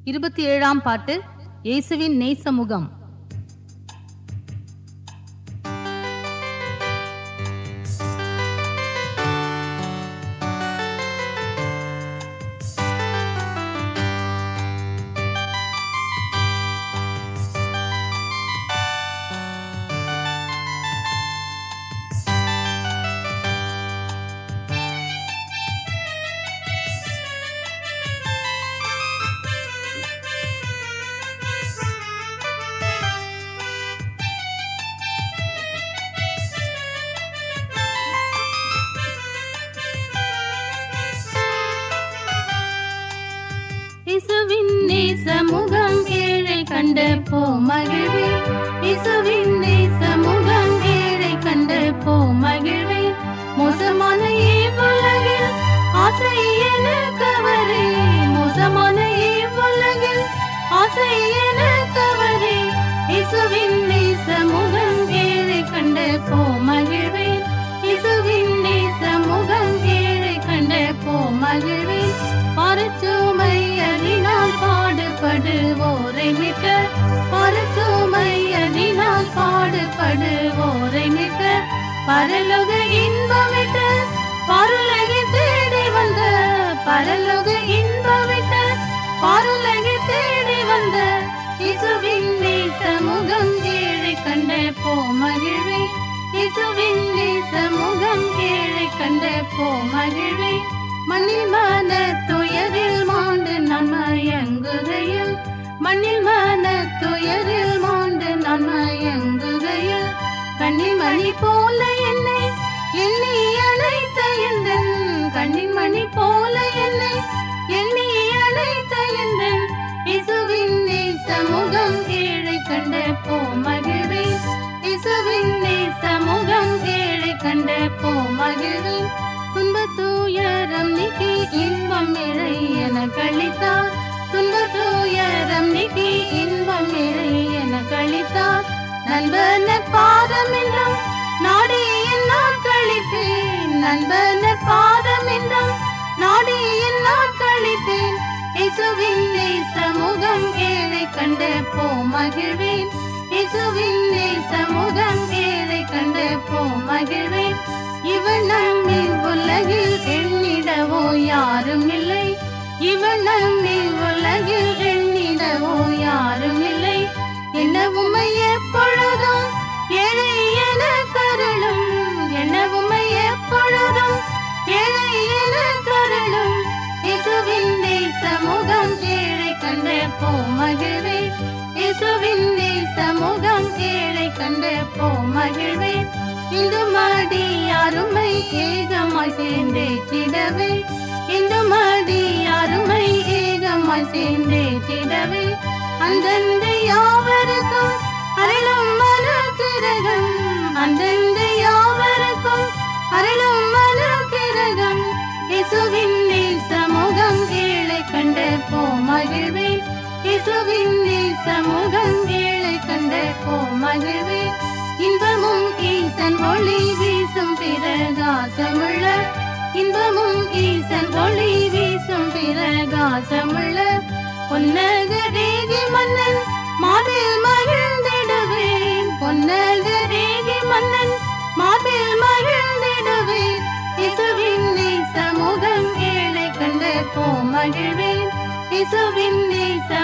இருபத்தி ஏழாம் பாட்டு இயேசுவின் நேசமுகம் இசுவின் நேசமுகம் ஏழை கண்டு போ மகிழ்வே இசுவின் நேசமுகம் ஏழை கண்டு போ மகிழ்வே மோசமான இவ்வுலகில் ஆசை என கவரே மோசமான இவ்வுலகில் ஆசை என கவரே இசுவின் நேசமுகம் ஏழை கண்டு போ மகிழ்வே இசுவின் நேசமுகம் ஏழை கண்டு போ மகிழ்வே பரச்சுமை அறினால் பாடுபடுவோரை மிக்க பரச்சுமை அறினால் பாடுபடுவோரை மிக்க பரலோக இன்பமிட்டு பருலகை தேடி வந்த பரலோக இன்பமிட்டு பருலகை தேடி வந்த இசுவின் நேச முகம் ஏழை கண்ட போ மகிழ்வே இசுவின் நேச முகம் ஏழை கண்ட போ மகிழ்வே மண்ணில் மன துயரில் மாண்டு நான் மயங்குகையில் மண்ணில் மன துயரில் மாண்டு நான் மயங்குகையில் கண்ணின் மணி போல என்னை எண்ணி அழைத்த எந்தன் கண்ணின் மணி போல என்னை எண்ணி அழைத்த எந்தன் இசுவின் நேச முகம் ஏழை கண்ட போ மகிழ்வே இசுவின் நேச முகம் ஏழை கண்ட போ மகிழ்வே துன்ப தூயரம் நீக்கி இன்பம் இழை என கழித்தார் துன்ப தூயரம் நீக்கி இன்பம் இழை என கழித்தார் நண்பன பாதம் என்றும் நாடி நான் கழித்தேன் நண்பன பாதம் என்றும் நாடி நான் கழித்தேன் இசுவின் நேச முகம் ஏழை கண்டு போ மகிழ்வேன் இசுவின் நேச முகம் ஏழை கண்டு போ மகிழ்வேன் இவன் நம்மில் உலகில் எண்ணிடவோ யாரும் இல்லை இவன் நம்மில் உலகில் எண்ணிடவோ யாரும் இல்லை என்ன உமை எப்பொழுதும் ஏழை என கருளும் என்ன உமை எப்பொழுதும் ஏழை என கருளும் இசுவின் நேச முகம் ஏழை கண்டு போ மகிழ்வே இசுவின் நேச முகம் ஏழை கண்டு போ மகிழ்வே இந்து மாடி அருமை ஏகமாய் சேர்ந்தே சிடவே இந்து மாடி அருமை ஏகமாய் சேர்ந்தே சிடவே அந்தந்த யாவருக்கும் அருளும் மனுக்கிரகம் அந்தந்த யாவருக்கும் அருளும் மனுக்கிரகம் இசுவின் நேச முகம் ஏழை கண்டு போ மகிழ்வே இசுவின் நேச முகம் ஏழை கண்டு போ மகிழ்வே இன்பமும் ஈசன் ஒளி வீசும் பிரகாசமுள்ள இன்பமும் ஈசன் ஒளி வீசும் பிரகாசமுள்ள பொன்னக ரேகி மன்னன் மார்பில் மகிழ்ந்திடுவேன் பொன்னக ரேகி மன்னன் மார்பில் மகிழ்ந்திடுவேன் இசுவின் நேச முகம் ஏழை கண்டு போ மகிழ்வேன் இசுவின் நேச